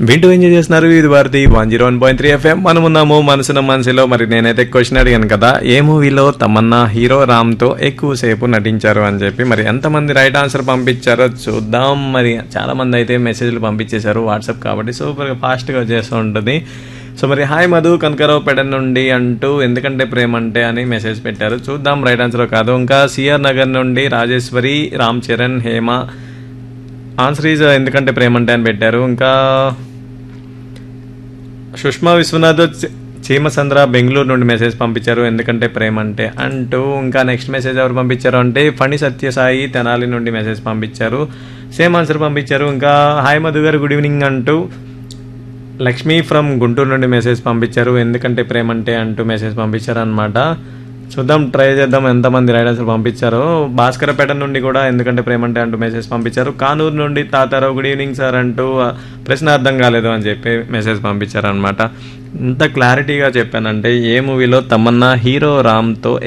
వింటూ ఎంజాయ్ చేస్తున్నారు ఇది Bharati one zero one point three FM మనం ఉన్నాము మనసున మనసులో మరి నేనైతే క్వశ్చన్ అడిగాను కదా ఏ మూవీలో తమన్నా హీరో రామ్తో ఎక్కువసేపు నటించారు అని చెప్పి మరి ఎంతమంది రైట్ ఆన్సర్ పంపించారో చూద్దాం మరి చాలా మంది అయితే మెసేజ్లు పంపించేశారు వాట్సాప్ కాబట్టి సూపర్గా ఫాస్ట్గా వచ్చేస్తూ ఉంటుంది సో మరి హాయ్ మధు కనకరావు పెడ నుండి అంటూ ఎందుకంటే ప్రేమ అంటే అని మెసేజ్ పెట్టారు చూద్దాం రైట్ ఆన్సర్ కాదు ఇంకా సిఆర్ నగర్ నుండి రాజేశ్వరి రామ్ చరణ్ హేమ ఆన్సర్ ఈజ్ ఎందుకంటే ప్రేమ అంటే అని పెట్టారు ఇంకా సుష్మా విశ్వనాథ్ చ- చీమచంద్ర బెంగళూరు నుండి మెసేజ్ పంపించారు ఎందుకంటే ప్రేమ అంటే అంటూ ఇంకా నెక్స్ట్ మెసేజ్ ఎవరు పంపించారు అంటే ఫణి సత్యసాయి తెనాలి నుండి మెసేజ్ పంపించారు సేమ్ ఆన్సర్ పంపించారు ఇంకా హాయ్ మధు గారు గుడ్ ఈవినింగ్ అంటూ లక్ష్మి ఫ్రమ్ గుంటూరు నుండి మెసేజ్ పంపించారు ఎందుకంటే ప్రేమ అంటే అంటూ మెసేజ్ పంపించారు అనమాట చూద్దాం ట్రై చేద్దాం ఎంతమంది రైడర్స్ పంపించారో భాస్కరపేట నుండి కూడా ఎందుకంటే ప్రేమ అంటే అంటూ మెసేజ్ పంపించారు కానూరు నుండి తాతారావు గుడ్ ఈవినింగ్ సార్ అంటూ ఆ, ప్రశ్న అర్థం కాలేదు అని చెప్పి మెసేజ్ పంపించారు అనమాట ఇంత క్లారిటీగా చెప్పానంటే ఏ మూవీలో తమన్నా హీరో రామ్తో